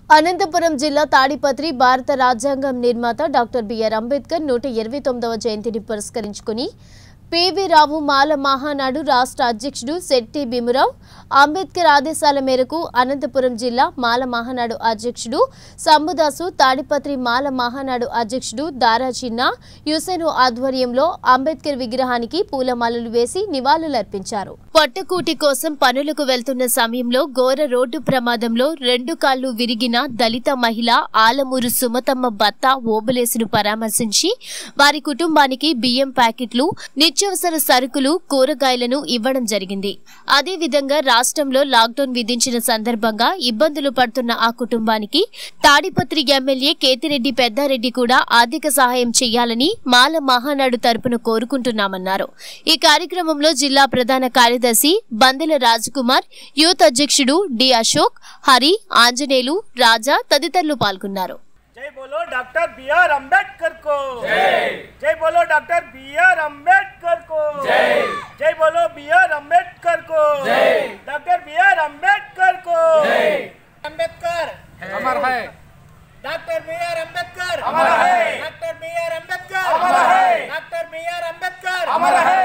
అనంతపురం జిల్లా తాడిపత్రి భారత రాజ్యాంగం నిర్మాత డాక్టర్ బిఆర్ అంబేద్కర్ నూట ఇరవై తొమ్మిదవ జయంతిని పురస్కరించుకుని పివి రావు మాల మహానాడు రాష్ట్ర అధ్యక్షుడు శెట్టి భీమురావు అంబేద్కర్ ఆదేశాల మేరకు అనంతపురం జిల్లా మాల మహానాడు అధ్యక్షుడు సంబుదాసు తాడిపత్రి మాల మహానాడు అధ్యక్షుడు దారా చిన్న యుసేను ఆధ్వర్యంలో అంబేద్కర్ విగ్రహానికి పూలమాలలు వేసి నివాళులర్పించారు పొట్టకూటి కోసం పనులకు వెళ్తున్న సమయంలో ఘోర రోడ్డు ప్రమాదంలో రెండు కాళ్లు విరిగిన దళిత మహిళ ఆలమూరు సుమతమ్మ భర్త ఓబులేసును పరామర్శించి వారి కుటుంబానికి బియ్యం ప్యాకెట్లు నిత్యావసర సరుకులు కూరగాయలను ఇవ్వడం జరిగింది అదేవిధంగా రాష్ట్రంలో లాక్డౌన్ విధించిన సందర్భంగా ఇబ్బందులు పడుతున్న ఆ కుటుంబానికి తాడిపత్రి ఎమ్మెల్యే కేతిరెడ్డి పెద్దారెడ్డి కూడా ఆర్థిక సహాయం చేయాలని మాల మహానాడు తరపున కోరుకుంటున్నామన్నారు ఈ కార్యక్రమంలో జిల్లా ప్రధాన కార్యదర్శి బందెల రాజకుమార్ యూత్ అధ్యక్షుడు డి అశోక్ హరి ఆంజనేయులు రాజా తదితరులు పాల్గొన్నారు जय बोलो डॉक्टर बी आर अम्बेडकर को जय जय बोलो डॉक्टर बी आर अम्बेडकर को जय जय बोलो बी आर अम्बेडकर को जय डॉक्टर बी आर अम्बेडकर को जय अम्बेडकर अमर है डॉक्टर बी आर अम्बेडकर अमर है। डॉक्टर बी आर अम्बेडकर अमर है। डॉक्टर बी आर अम्बेडकर अमर है।